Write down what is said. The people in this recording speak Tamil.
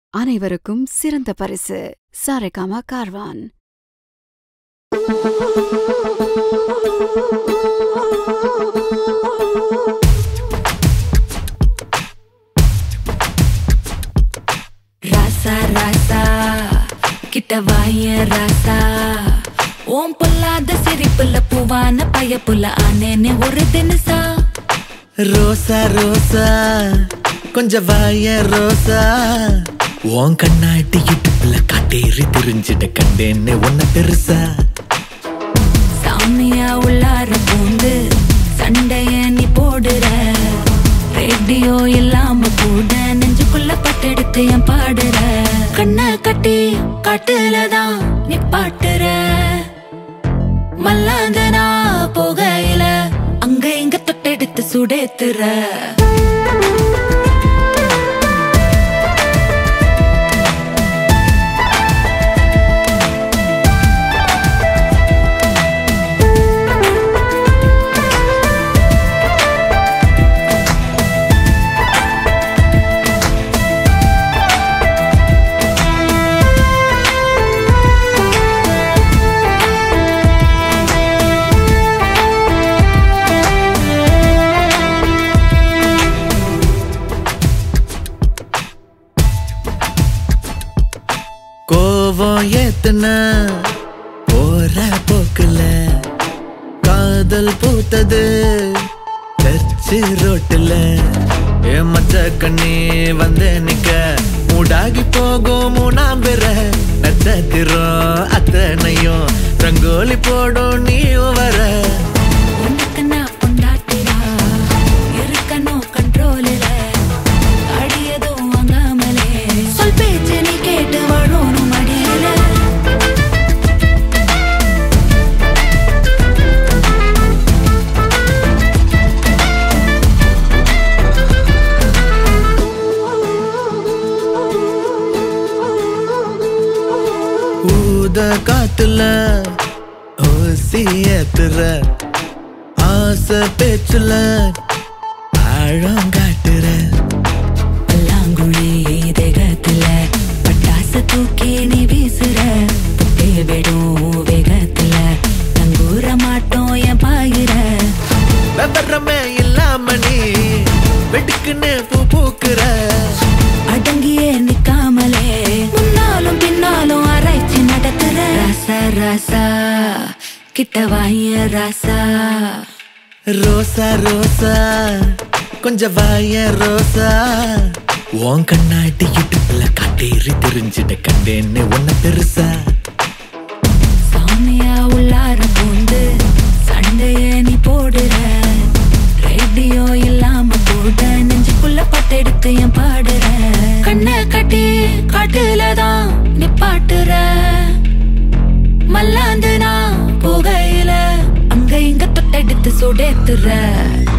அனைவருக்கும் சிறந்த பரிசு சாரேகாமா கார்வான் ராசா ராசா கிட்ட வாய ராசா ஓம் பொல்லாத சிரிப்புல பூவான பயப்புல ஆனேனே ஒரு தினசா ரோசா ரோசா கொஞ்சம் வாய ரோசா உன் கண்ணாடி இடுப்புல காட்டேறி தெரிஞ்சிட கண்டேன்னு ஒன்ன பெருசா சாமியா உள்ளார பூந்து சண்டைய நீ போடுற ரேடியோ இல்லாம கூட நெஞ்சுக்குள்ள பட்டெடுத்து என் பாடுற கண்ண கட்டி காட்டுலதான் நீ பாட்டுற மல்லாந்தனா போகையில அங்க இங்க தொட்டெடுத்து சுடேத்துற கோவம் ஏத்துன போற போக்குல காதல் பூத்தது சர்ச்சு ரோட்டுல என் மச்ச கண்ணி வந்து நிக்க மூடாகி போகும் மூணாம் பெற நட்சத்திரம் அத்தனையும் ரங்கோலி போடும் நீ வர உனக்கு நான் பொண்டாட்டிடா இருக்கணும் கண்ட்ரோலில் அடியதும் வாங்காமலே சொல் பேச்சு நீ கேட்டு வாழணும் மடியில ஊத காத்துல ஓசி ஏத்துற ஆசை பேச்சுல ஆழம் காட்டுற பல்லாங்குழி தேகத்துல பட்டாசு தூக்கி நீ வீசுற புட்டே விடும் வேகத்துல தங்கூர மாட்டோம் என் பாயிர விவரமே இல்லாம நீ வெட்டுக்குன்னு பூ பூக்குற அடங்கியே நிக்காமலே முன்னாலும் பின்னாலும் ஆராய்ச்சி நடத்துற ராசா ராசா கிட்ட வாய ராசா ரோசா ரோசா கொஞ்சம் வாய ரோசா உன் கண்ணாடி இடுப்புல காட்டேறி தெரிஞ்சிட கண்டேன்னு ஒன்ன பெருசா சாமியா உள்ளார பூந்து சண்டைய நீ போடுற ரேடியோ இல்லாம கூட நெஞ்சுக்குள்ள பட்டெடுத்து என் பாடுற கண்ணை கட்டி காட்டுலதான் நீ பாட்டுற மல்லாந்து நான் போகையில அங்க இங்க தொட்டெடுத்து சுடேத்துற